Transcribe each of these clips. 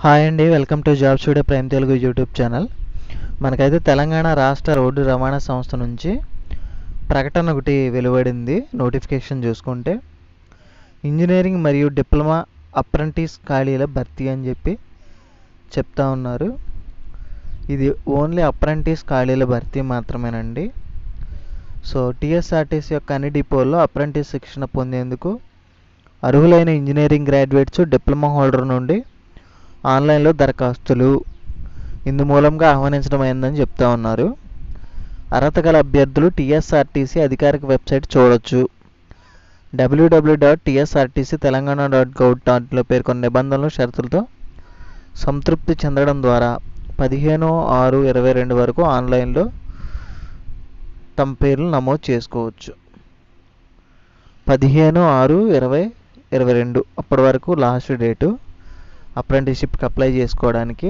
hi అండి welcome to job studio prime Telugu YouTube channel మనకైతే తెలంగాణ రాష్ట్ర రోడ్డు రవాణా సంస్థ నుంచి ప్రకటన ఒకటి వెలువడింది నోటిఫికేషన్ చూసుకుంటే ఇంజనీరింగ్ మరియు డిప్లొమా అప్రెంటిస్ ఖాళీల భర్తీ అని చెప్పి చెప్తా ఉన్నారు ఇది ఓన్లీ అప్రెంటిస్ ఖాళీల భర్తీ మాత్రమేనండి సో టీఎస్ఆర్టీసీ యొక్క అన్ని డిపోల్లో అప్రెంటిస్ శిక్షణ పొందేందుకు అర్హులైన ఇంజనీరింగ్ గ్రాడ్యుయేట్స్ డిప్లొమా హోల్డర్ నుండి ఆన్లైన్లో దరఖాస్తులు ఇందు మూలంగా ఆహ్వానించడం అయిందని చెప్తా ఉన్నారు అర్హత గల అభ్యర్థులు టీఎస్ఆర్టీసీ అధికారిక వెబ్సైట్ చూడొచ్చు WWW dot TSRTC Telangana dot gov డాట్లో పేర్కొన్న నిబంధనలు షరతులతో సంతృప్తి చెందడం ద్వారా పదిహేను ఆరు ఇరవై రెండు వరకు ఆన్లైన్లో తమ పేర్లు నమోదు చేసుకోవచ్చు పదిహేను ఆరు ఇరవై ఇరవై రెండు అప్పటి వరకు లాస్ట్ డేటు అప్రెంటిస్షిప్కి అప్లై చేసుకోవడానికి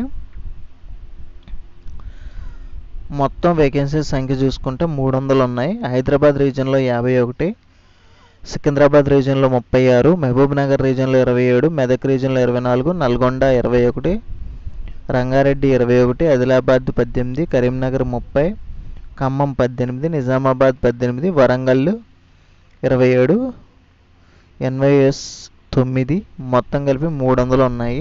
మొత్తం వేకెన్సీస్ సంఖ్య చూసుకుంటే మూడు వందలు ఉన్నాయి హైదరాబాద్ రీజియన్లో యాభై ఒకటి సికింద్రాబాద్ రీజియన్లో ముప్పై ఆరు మహబూబ్ నగర్ రీజియన్లో ఇరవై ఏడు మెదక్ రీజియన్లో ఇరవై నాలుగు నల్గొండ ఇరవై ఒకటి రంగారెడ్డి ఇరవై ఒకటి ఆదిలాబాద్ పద్దెనిమిది కరీంనగర్ ముప్పై ఖమ్మం పద్దెనిమిది నిజామాబాద్ పద్దెనిమిది వరంగల్ ఇరవై ఏడు ఎన్వైఎస్ తొమ్మిది మొత్తం కలిపి మూడు వందలు ఉన్నాయి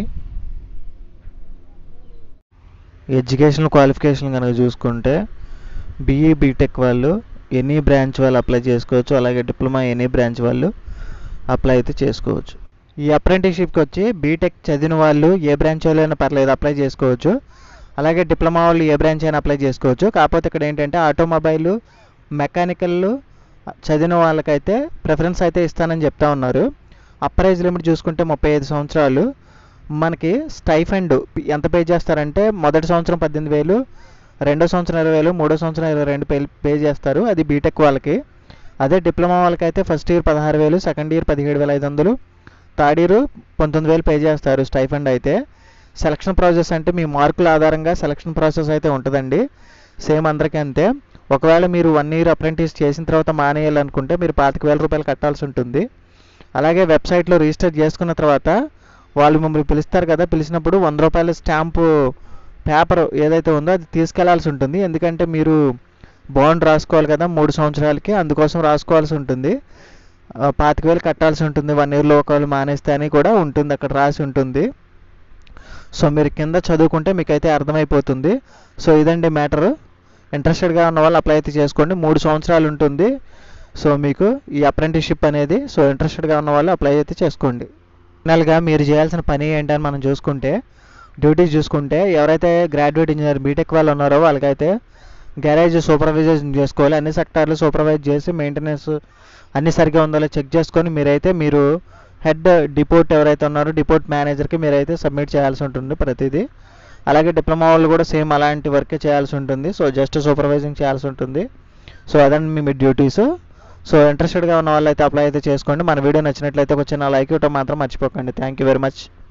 ఎడ్యుకేషనల్ క్వాలిఫికేషన్ కనుక చూసుకుంటే బీఈ బీటెక్ వాళ్ళు ఎనీ బ్రాంచ్ వాళ్ళు అప్లై చేసుకోవచ్చు అలాగే డిప్లొమా ఎనీ బ్రాంచ్ వాళ్ళు అప్లై అయితే చేసుకోవచ్చు ఈ అప్రెంటిస్షిప్కి వచ్చి బీటెక్ చదివిన వాళ్ళు ఏ బ్రాంచ్ వాళ్ళు అయినా పర్లేదు అప్లై చేసుకోవచ్చు అలాగే డిప్లొమా వాళ్ళు ఏ బ్రాంచ్ అయినా అప్లై చేసుకోవచ్చు కాకపోతే ఇక్కడ ఏంటంటే ఆటోమొబైల్ మెకానికల్ చదివిన వాళ్ళకైతే ప్రిఫరెన్స్ అయితే ఇస్తానని చెప్తా ఉన్నారు అప్పర్ ఏజ్ లిమిట్ చూసుకుంటే ముప్పై ఐదు సంవత్సరాలు మనకి స్టైఫండ్ ఎంత పే చేస్తారంటే మొదటి సంవత్సరం పద్దెనిమిది వేలు రెండో సంవత్సరం ఇరవై వేలు మూడో సంవత్సరం ఇరవై రెండు పే పే చేస్తారు అది బీటెక్ వాళ్ళకి అదే డిప్లొమా వాళ్ళకైతే ఫస్ట్ ఇయర్ పదహారు వేలు సెకండ్ ఇయర్ పదిహేడు వేల ఐదు వందలు థర్డ్ ఇయర్ పంతొమ్మిది వేలు పే చేస్తారు స్టైఫండ్ అయితే సెలక్షన్ ప్రాసెస్ అంటే మీ మార్కుల ఆధారంగా సెలక్షన్ ప్రాసెస్ అయితే ఉంటుందండి సేమ్ అందరికీ అంతే ఒకవేళ మీరు వన్ ఇయర్ అప్రెంటిస్ చేసిన తర్వాత మానేయాలనుకుంటే మీరు పాతిక వేల రూపాయలు కట్టాల్సి ఉంటుంది అలాగే వెబ్సైట్లో రిజిస్టర్ చేసుకున్న తర్వాత వాళ్ళు మిమ్మల్ని పిలుస్తారు కదా పిలిచినప్పుడు వంద రూపాయల స్టాంపు పేపర్ ఏదైతే ఉందో అది తీసుకెళ్లాల్సి ఉంటుంది ఎందుకంటే మీరు బాండ్ రాసుకోవాలి కదా మూడు సంవత్సరాలకి అందుకోసం రాసుకోవాల్సి ఉంటుంది పాతిక వేలు కట్టాల్సి ఉంటుంది వన్ ఇయర్లో ఒకవేళ మానేస్తే అని కూడా ఉంటుంది అక్కడ రాసి ఉంటుంది సో మీరు కింద చదువుకుంటే మీకైతే అర్థమైపోతుంది సో ఇదండి మ్యాటరు ఇంట్రెస్టెడ్గా ఉన్న వాళ్ళు అప్లై అయితే చేసుకోండి మూడు సంవత్సరాలు ఉంటుంది సో మీకు ఈ అప్రెంటిస్షిప్ అనేది సో ఇంట్రెస్టెడ్గా ఉన్న వాళ్ళు అప్లై అయితే చేసుకోండి ఫైనల్గా మీరు చేయాల్సిన పని ఏంటని మనం చూసుకుంటే డ్యూటీస్ చూసుకుంటే ఎవరైతే గ్రాడ్యుయేట్ ఇంజనీర్ బీటెక్ వాళ్ళు ఉన్నారో వాళ్ళకైతే గ్యారేజ్ సూపర్వైజేషన్ చేసుకోవాలి అన్ని సెక్టార్లు సూపర్వైజ్ చేసి మెయింటెనెన్స్ అన్ని సరిగ్గా ఉందో చెక్ చేసుకొని మీరైతే మీరు హెడ్ డిపోర్ట్ ఎవరైతే ఉన్నారో డిపోర్ట్ మేనేజర్కి మీరైతే సబ్మిట్ చేయాల్సి ఉంటుంది ప్రతిదీ అలాగే డిప్లొమా వాళ్ళు కూడా సేమ్ అలాంటి వర్కే చేయాల్సి ఉంటుంది సో జస్ట్ సూపర్వైజింగ్ చేయాల్సి ఉంటుంది సో అదండి మీ డ్యూటీస్ సో ఇంట్రెస్టెడ్గా ఉన్న వాళ్ళు అయితే అప్లై అయితే చేసుకోండి మన వీడియో నచ్చినట్లయితే ఒక చిన్న లైక్ ఇవ్వటం మాత్రం మర్చిపోకండి థ్యాంక్ యూ వెరీ మచ్